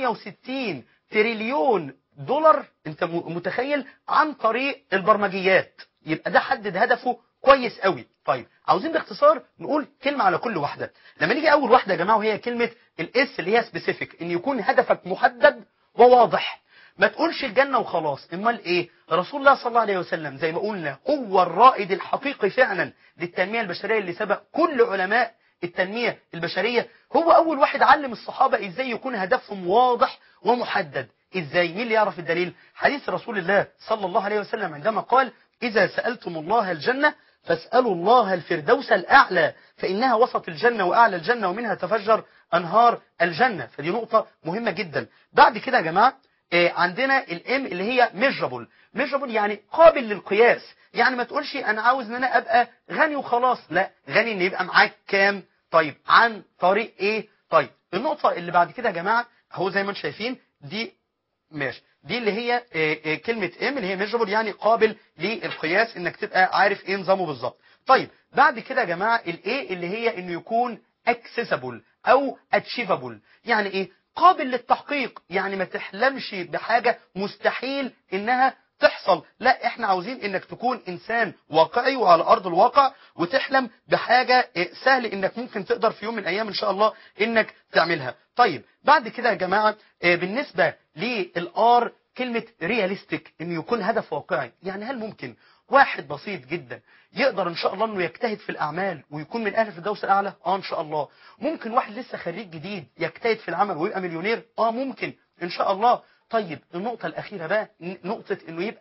460 تريليون دولار انت متخيل عن طريق البرمجيات يبقى ده حدد هدفه كويس قوي طيب عاوزين باختصار نقول كلمة على كل واحدة لما نيجي اول واحدة يا جماعة وهي كلمة الاس اللي هي سبيسيفيك ان يكون هدفك محدد وواضح ما تقولش الجنة وخلاص امال ايه رسول الله صلى الله عليه وسلم زي ما قلنا هو الرائد الحقيقي فعلا للتنمية البشرية اللي سبق كل علماء التنمية البشرية هو اول واحد علم الصحابة ازاي يكون هدفهم واضح ومحدد ازاي مين اللي يعرف الدليل حديث رسول الله صلى الله عليه وسلم عندما قال اذا سألتم الله الجنة فاسألوا الله الفردوس الأعلى فإنها وسط الجنة وأعلى الجنة ومنها تفجر أنهار الجنة فدي نقطة مهمة جدا بعد كده يا جماعة عندنا الام اللي هي ميجرابل ميجرابل يعني قابل للقياس يعني ما تقولش انا عاوز ان انا ابقى غني وخلاص لا غني ان يبقى معاك كام طيب عن طريق ايه طيب النقطة اللي بعد كده يا جماعة هو زي ما انتم شايفين دي ماشي دي اللي هي كلمة ام اللي هي ميجرابل يعني قابل للقياس انك تبقى عارف ايه نظامه بالظبط طيب بعد كده يا جماعة الايه اللي هي انه يكون accessible او achievable يعني ايه قابل للتحقيق يعني ما تحلمش بحاجة مستحيل انها تحصل لا احنا عاوزين انك تكون انسان واقعي وعلى ارض الواقع وتحلم بحاجة سهل انك ممكن تقدر في يوم من الايام ان شاء الله انك تعملها طيب بعد كده يا جماعة بالنسبة للار كلمة رياليستيك انه يكون هدف واقعي يعني هل ممكن واحد بسيط جدا يقدر ان شاء الله انه يجتهد في الاعمال ويكون من اهل الفردوس الاعلى اه ان شاء الله ممكن واحد لسه خريج جديد يجتهد في العمل ويبقى مليونير اه ممكن ان شاء الله طيب النقطة الأخيرة بقى نقطة إنه يبقى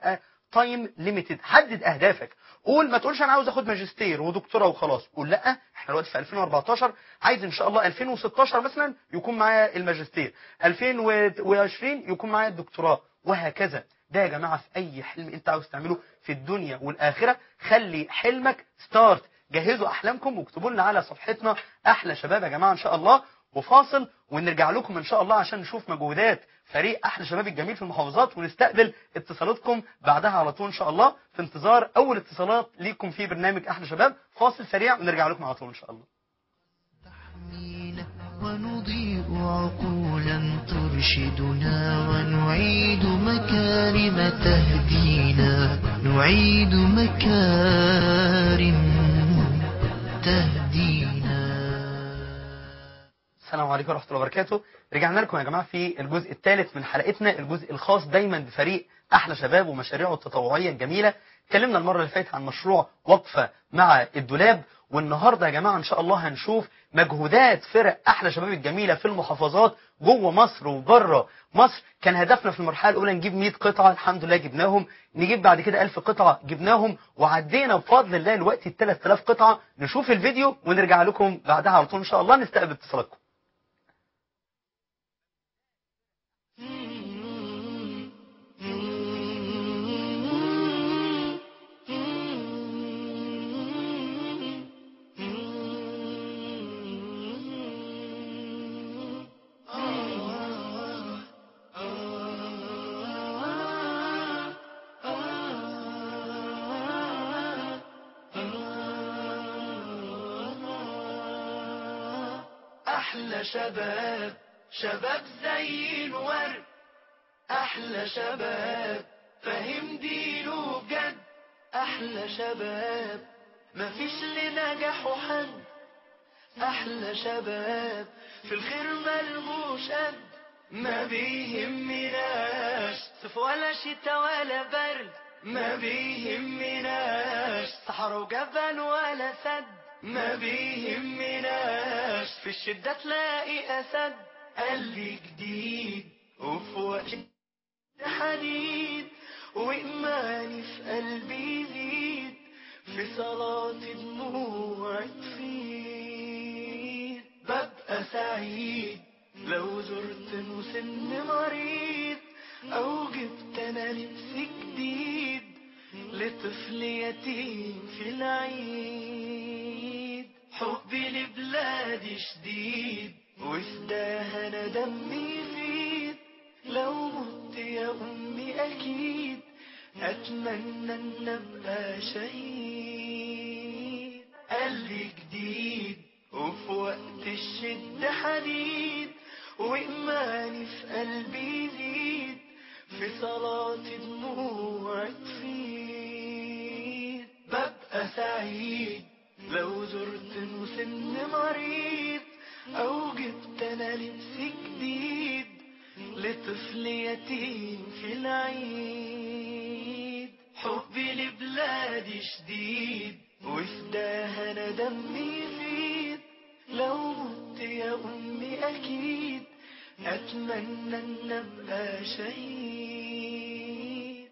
تايم ليميتد حدد اهدافك قول ما تقولش انا عاوز اخد ماجستير ودكتوراه وخلاص قول لا احنا دلوقتي في 2014 عايز ان شاء الله 2016 مثلا يكون معايا الماجستير 2020 يكون معايا الدكتوراه وهكذا ده يا جماعه في اي حلم انت عاوز تعمله في الدنيا والاخره خلي حلمك ستارت جهزوا احلامكم واكتبوا لنا على صفحتنا احلى شباب يا جماعه ان شاء الله وفاصل ونرجع لكم ان شاء الله عشان نشوف مجهودات فريق احلى شباب الجميل في المحافظات ونستقبل اتصالاتكم بعدها على طول ان شاء الله في انتظار اول اتصالات ليكم في برنامج احلى شباب فاصل سريع ونرجع لكم على طول ان شاء الله تحمينا ونضيء عقولا ترشدنا ونعيد مكارم تهدينا نعيد مكارم تهدينا السلام عليكم ورحمه الله وبركاته رجعنا لكم يا جماعه في الجزء الثالث من حلقتنا الجزء الخاص دايما بفريق احلى شباب ومشاريعه التطوعيه الجميله اتكلمنا المره اللي فاتت عن مشروع وقفه مع الدولاب والنهارده يا جماعه ان شاء الله هنشوف مجهودات فرق احلى شباب الجميله في المحافظات جوه مصر وبره مصر كان هدفنا في المرحله الاولى نجيب 100 قطعه الحمد لله جبناهم نجيب بعد كده 1000 قطعه جبناهم وعدينا بفضل الله الوقت ال 3000 قطعه نشوف الفيديو ونرجع لكم بعدها على طول ان شاء الله نستقبل اتصالاتكم أحلى شباب شباب زي الورد أحلى شباب فاهم دينه بجد أحلى شباب مفيش لنجاحه حد أحلى شباب في الخير ملهوش قد ما بيهمناش صيف ولا شتا ولا برد ما بيهمناش صحراء وجبل ولا سد ما بيهمناش في الشدة تلاقي أسد قلبي جديد وفي وقت حديد وإيماني في قلبي يزيد في صلاة دموع تفيد ببقى سعيد لو زرت مسن مريض أو جبت أنا لبس جديد لطفل يتيم في العيد حبي لبلادي شديد وفداها أنا دمي يفيد لو مت يا أمي أكيد أتمنى أن أبقى شهيد قلبي جديد وفي وقت الشدة حديد وإيماني في قلبي يزيد في صلاة دموع تفيد ببقى سعيد لو زرت مسن مريض أو جبت أنا لبس جديد لطفل يتيم في العيد حبي لبلادي شديد وفداها أنا دمي يفيد لو مت يا أمي أكيد أتمنى أن أبقى شهيد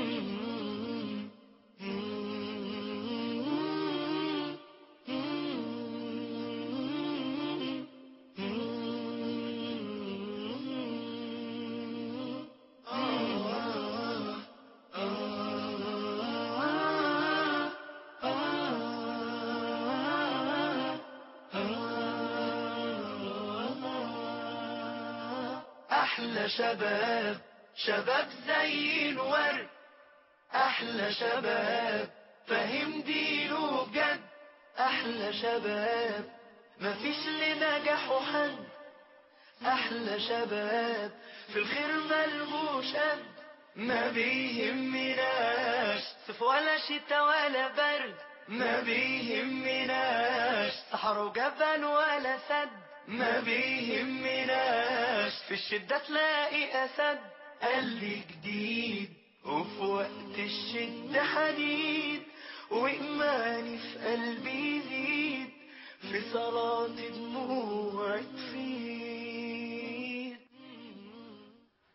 أحلى شباب شباب زي الورد أحلى شباب فاهم دينه بجد أحلى شباب مفيش لنجاحه حد أحلى شباب في الخير ملهوش قد ما بيهمناش صيف ولا شتا ولا برد ما بيهمناش صحراء وجبل ولا سد ما بيهمناش في الشدة تلاقي أسد قلبي جديد وفي وقت الشدة حديد وإيماني في قلبي يزيد في صلاة دموع تفيد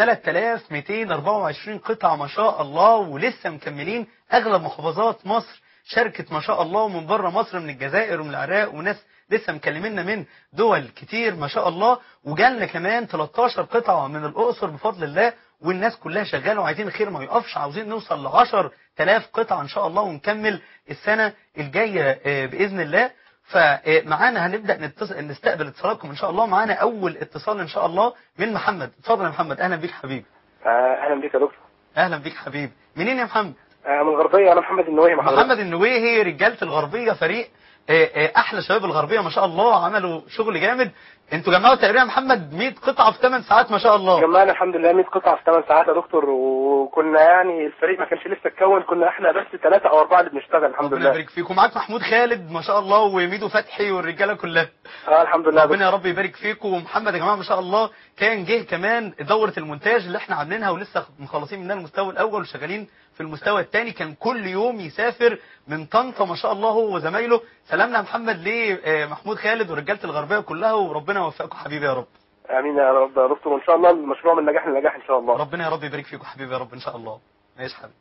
3224 قطعة ما شاء الله ولسه مكملين اغلب محافظات مصر شاركت ما شاء الله ومن بره مصر من الجزائر ومن العراق وناس لسه مكلمينا من دول كتير ما شاء الله وجالنا كمان 13 قطعة من الأقصر بفضل الله والناس كلها شغالة وعايزين الخير ما يقفش عاوزين نوصل ل 10000 قطعة إن شاء الله ونكمل السنة الجاية آه، بإذن الله فمعانا هنبدأ نتصل نستقبل اتصالاتكم إن شاء الله معانا أول اتصال إن شاء الله من محمد اتفضل يا محمد أهلا بيك حبيبي آه، اهلا بك يا دكتور أهلا بيك حبيبي منين يا محمد آه، من الغربيه انا محمد النووي مع حضرتك محمد النويهي رجالة الغربية فريق آه، آه، احلى شباب الغربية ما شاء الله عملوا شغل جامد انتوا جمعوا تقريبا يا محمد 100 قطعة في 8 ساعات ما شاء الله جمعنا الحمد لله 100 قطعه في 8 ساعات يا دكتور وكنا يعني الفريق ما كانش لسه اتكون كنا احنا بس ثلاثه او اربعه اللي بنشتغل الحمد ربنا لله يبارك فيكم معاك محمود خالد ما شاء الله وميدو فتحي والرجاله كلها اه الحمد لله يا ربنا دكتور. يا رب يبارك فيكم ومحمد يا جماعه ما شاء الله كان جه كمان دوره المونتاج اللي احنا عاملينها ولسه مخلصين منها المستوى الاول وشغالين في المستوى الثاني كان كل يوم يسافر من طنطا ما شاء الله هو وزمايله سلامنا يا محمد لمحمود خالد ورجاله الغربيه كلها وربنا يوفقكم حبيبي يا رب امين يا رب يا دكتور وان شاء الله المشروع من نجاح لنجاح ان شاء الله ربنا يا رب يبارك فيكم حبيبي يا رب ان شاء الله ماشي حبيبي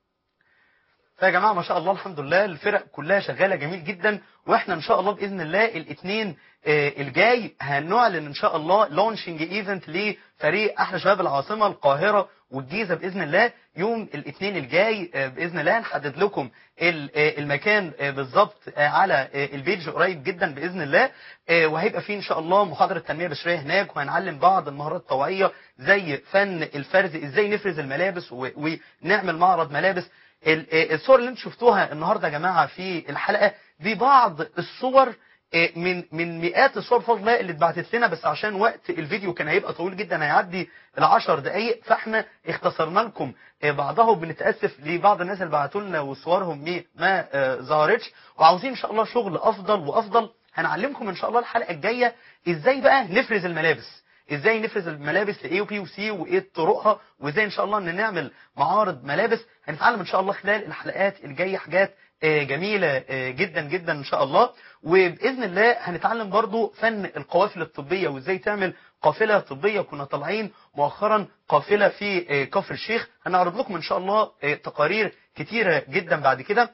فيا جماعه ما شاء الله الحمد لله الفرق كلها شغاله جميل جدا واحنا ان شاء الله باذن الله الاثنين الجاي هنعلن ان شاء الله لونشنج ايفنت لفريق احلى شباب العاصمه القاهره والجيزه باذن الله يوم الاثنين الجاي آه، باذن الله هنحدد لكم ال- آه، المكان آه، بالظبط آه، على آه، البيج قريب جدا باذن الله آه، وهيبقى فيه ان شاء الله محاضره تنميه بشريه هناك وهنعلم بعض المهارات الطوعيه زي فن الفرز ازاي نفرز الملابس و- ونعمل معرض ملابس ال- آه، الصور اللي انتم شفتوها النهارده يا جماعه في الحلقه دي بعض الصور آه، من من مئات الصور بفضل الله اللي اتبعتت لنا بس عشان وقت الفيديو كان هيبقى طويل جدا هيعدي العشر دقايق فاحنا اختصرنا لكم آه، بعضها وبنتاسف لبعض الناس اللي بعتوا لنا وصورهم مي- ما آه، ظهرتش وعاوزين ان شاء الله شغل افضل وافضل هنعلمكم ان شاء الله الحلقه الجايه ازاي بقى نفرز الملابس ازاي نفرز الملابس لاي وبي وسي وايه طرقها وازاي ان شاء الله ان نعمل معارض ملابس هنتعلم ان شاء الله خلال الحلقات الجايه حاجات آه، جميله آه، جدا جدا ان شاء الله وباذن الله هنتعلم برضو فن القوافل الطبيه وازاي تعمل قافله طبيه كنا طالعين مؤخرا قافله في آه، كفر الشيخ هنعرض لكم ان شاء الله آه، تقارير كتيره جدا بعد كده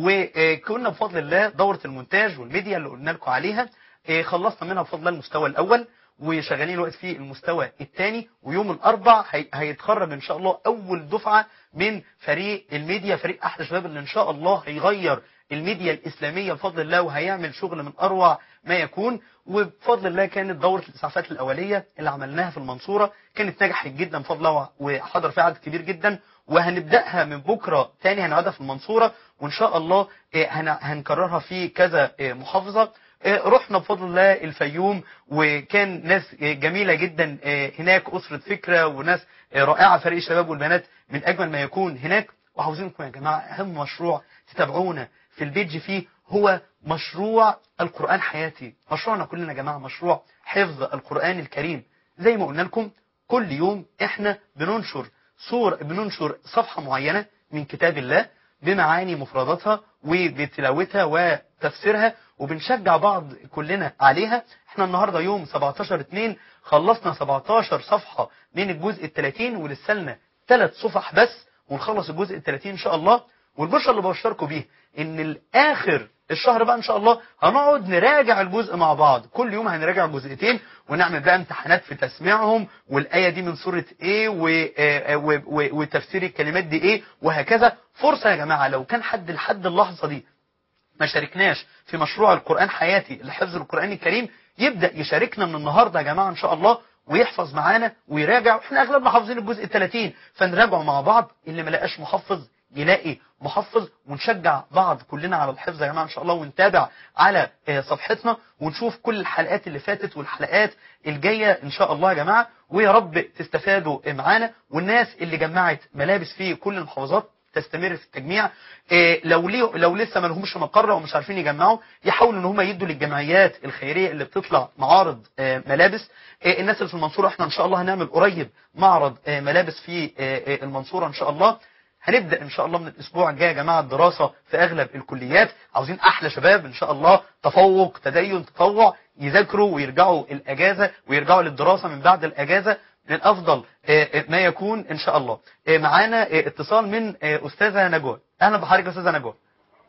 وكنا بفضل الله دوره المونتاج والميديا اللي قلنا لكم عليها آه، خلصنا منها بفضل الله المستوى الاول وشغالين الوقت في المستوى الثاني ويوم الاربع هي- هيتخرج ان شاء الله اول دفعه من فريق الميديا فريق احلى شباب اللي ان شاء الله هيغير الميديا الاسلاميه بفضل الله وهيعمل شغل من اروع ما يكون وبفضل الله كانت دوره الاسعافات الاوليه اللي عملناها في المنصوره كانت نجحت جدا بفضل الله وحضر فيها عدد كبير جدا وهنبداها من بكره تاني هنقعدها في المنصوره وان شاء الله آه، هن- هنكررها في كذا آه، محافظه آه، رحنا بفضل الله الفيوم وكان ناس آه، جميلة جدا آه، هناك أسرة فكرة وناس آه، رائعة فريق الشباب والبنات من أجمل ما يكون هناك وعاوزينكم يا جماعة أهم مشروع تتابعونا في البيج فيه هو مشروع القرآن حياتي مشروعنا كلنا يا جماعة مشروع حفظ القرآن الكريم زي ما قلنا لكم كل يوم احنا بننشر صور بننشر صفحة معينة من كتاب الله بمعاني مفرداتها وبتلاوتها وتفسيرها وبنشجع بعض كلنا عليها احنا النهارده يوم 17 2 خلصنا 17 صفحة من الجزء ال 30 ولسه لنا ثلاث صفح بس ونخلص الجزء ال 30 ان شاء الله والبشرة اللي بشركم بيه ان الاخر الشهر بقى ان شاء الله هنقعد نراجع الجزء مع بعض كل يوم هنراجع جزئتين ونعمل بقى امتحانات في تسميعهم والايه دي من سوره ايه و- آه، و- و- وتفسير الكلمات دي ايه وهكذا فرصه يا جماعه لو كان حد لحد اللحظه دي ما شاركناش في مشروع القرآن حياتي لحفظ القرآن الكريم يبدأ يشاركنا من النهاردة يا جماعة إن شاء الله ويحفظ معانا ويراجع احنا اغلبنا حافظين الجزء ال 30 فنراجعه مع بعض اللي ما لقاش محفظ يلاقي محفظ ونشجع بعض كلنا على الحفظ يا جماعه ان شاء الله ونتابع على آه، صفحتنا ونشوف كل الحلقات اللي فاتت والحلقات الجايه ان شاء الله يا جماعه ويا رب تستفادوا معانا والناس اللي جمعت ملابس في كل المحافظات تستمر في التجميع إيه لو ليه لو لسه ما لهمش مقر ومش عارفين يجمعوا يحاولوا ان هم يدوا للجمعيات الخيريه اللي بتطلع معارض آه، ملابس آه، الناس اللي في المنصوره احنا ان شاء الله هنعمل قريب معرض آه، ملابس في آه، آه، المنصوره ان شاء الله هنبدا ان شاء الله من الاسبوع الجاي يا جماعه الدراسه في اغلب الكليات عاوزين احلى شباب ان شاء الله تفوق تدين تطوع يذاكروا ويرجعوا الاجازه ويرجعوا للدراسه من بعد الاجازه من افضل آه، آه، ما يكون ان شاء الله آه، معانا آه، اتصال من آه، استاذه نجوى اهلا بحضرتك يا استاذه نجوى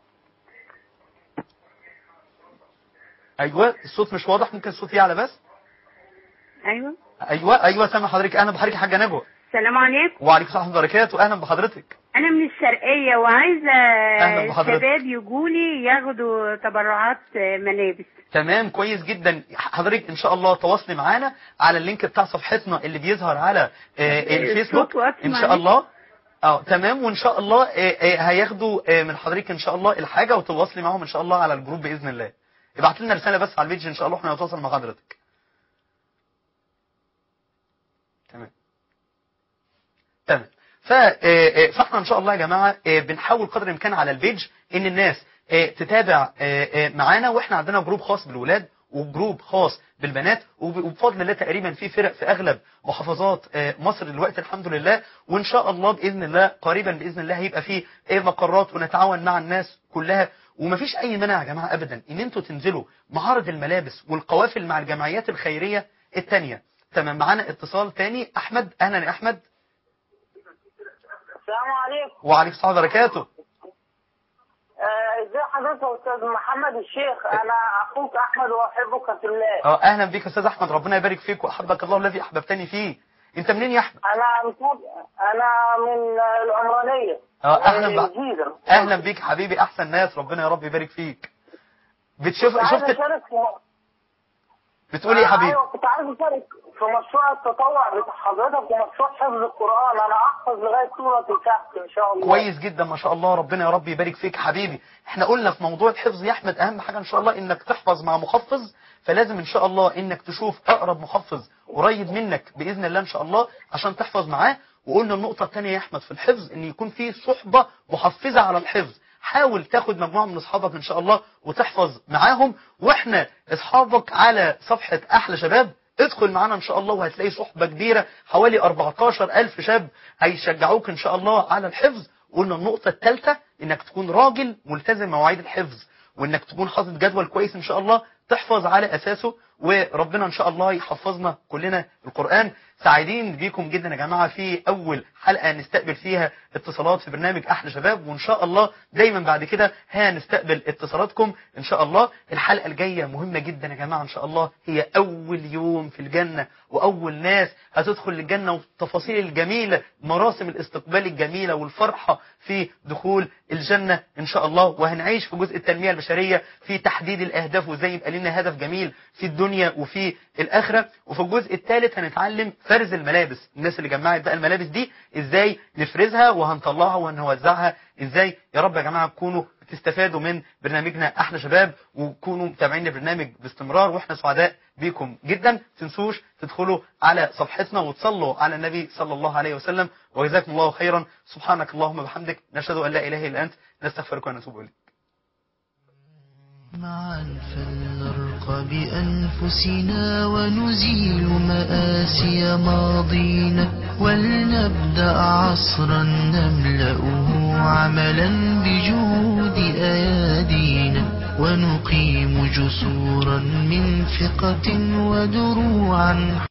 ايوه الصوت مش واضح ممكن الصوت يعلى بس ايوه ايوه ايوه سامع حضرتك اهلا بحضرتك يا حاجه نجوى السلام عليكم وعليكم السلام ورحمه الله وبركاته اهلا بحضرتك انا من الشرقيه وعايزه أهلا بحضرتك. الشباب يجولي ياخدوا تبرعات ملابس تمام كويس جدا حضرتك ان شاء الله تواصلي معانا على اللينك بتاع صفحتنا اللي بيظهر على آه، الفيسبوك الصوت واطي ان شاء معلش. الله اه تمام وان شاء الله آه، آه، هياخدوا آه، من حضرتك ان شاء الله الحاجه وتواصلي معاهم ان شاء الله على الجروب باذن الله ابعت لنا رساله بس على البيج ان شاء الله احنا هنتواصل مع حضرتك تمام تمام ف- آه، آه، فاحنا ان شاء الله يا جماعه آه، بنحاول قدر الامكان على البيج ان الناس آه، تتابع آه، آه، معانا واحنا عندنا جروب خاص بالولاد وجروب خاص بالبنات وب- وبفضل الله تقريبا في فرق في اغلب محافظات آه، مصر دلوقتي الحمد لله وان شاء الله باذن الله قريبا باذن الله هيبقى في آه، مقرات ونتعاون مع الناس كلها ومفيش اي مانع يا جماعه ابدا ان انتوا تنزلوا معارض الملابس والقوافل مع الجمعيات الخيريه التانية تمام معانا اتصال تاني احمد اهلا يا احمد السلام عليكم وعليكم السلام وبركاته آه، ازي حضرتك يا استاذ محمد الشيخ انا اخوك احمد واحبك في الله اه اهلا بيك يا استاذ احمد ربنا يبارك فيك واحبك الله الذي احببتني فيه انت منين يا احمد انا متابع انا من آه، العمرانيه اه اهلا آه، بك الجيزه اهلا بيك حبيبي احسن ناس ربنا يا رب يبارك فيك بتشوف كنت عايز شفت اشارك في بتقول ايه يا حبيبي ايوه كنت عايز اشارك في مشروع التطوع بتاع حضرتك ومشروع حفظ القران انا احفظ لغايه سوره الكهف ان شاء الله كويس جدا ما شاء الله ربنا يا رب يبارك فيك حبيبي احنا قلنا في موضوع الحفظ يا احمد اهم حاجه ان شاء الله انك تحفظ مع محفظ فلازم ان شاء الله انك تشوف اقرب محفظ قريب منك باذن الله ان شاء الله عشان تحفظ معاه وقلنا النقطه الثانيه يا احمد في الحفظ ان يكون في صحبه محفزه على الحفظ حاول تاخد مجموعه من اصحابك ان شاء الله وتحفظ معاهم واحنا اصحابك على صفحه احلى شباب ادخل معانا ان شاء الله وهتلاقي صحبه كبيره حوالي 14000 شاب هيشجعوك ان شاء الله على الحفظ قلنا النقطه الثالثه انك تكون راجل ملتزم مواعيد الحفظ وانك تكون حاطط جدول كويس ان شاء الله تحفظ على اساسه وربنا ان شاء الله يحفظنا كلنا القران سعيدين بيكم جدا يا جماعه في اول حلقه نستقبل فيها اتصالات في برنامج احلى شباب وان شاء الله دايما بعد كده هنستقبل اتصالاتكم ان شاء الله الحلقه الجايه مهمه جدا يا جماعه ان شاء الله هي اول يوم في الجنه واول ناس هتدخل الجنه والتفاصيل الجميله مراسم الاستقبال الجميله والفرحه في دخول الجنه ان شاء الله وهنعيش في جزء التنميه البشريه في تحديد الاهداف وازاي يبقى لنا هدف جميل في الدنيا وفي الاخره وفي الجزء الثالث هنتعلم فرز الملابس الناس اللي جمعت بقى الملابس دي ازاي نفرزها وهنطلعها وهنوزعها ازاي يا رب يا جماعه تكونوا تستفادوا من برنامجنا احلى شباب وتكونوا متابعين البرنامج باستمرار واحنا سعداء بيكم جدا تنسوش تدخلوا على صفحتنا وتصلوا على النبي صلى الله عليه وسلم وجزاكم الله خيرا سبحانك اللهم وبحمدك نشهد ان لا اله الا انت نستغفرك ونتوب اليك معا فلنرقى بأنفسنا ونزيل مآسي ماضينا ولنبدأ عصرا نملأه عملا بجهود أيادينا ونقيم جسورا من ثقة ودروعا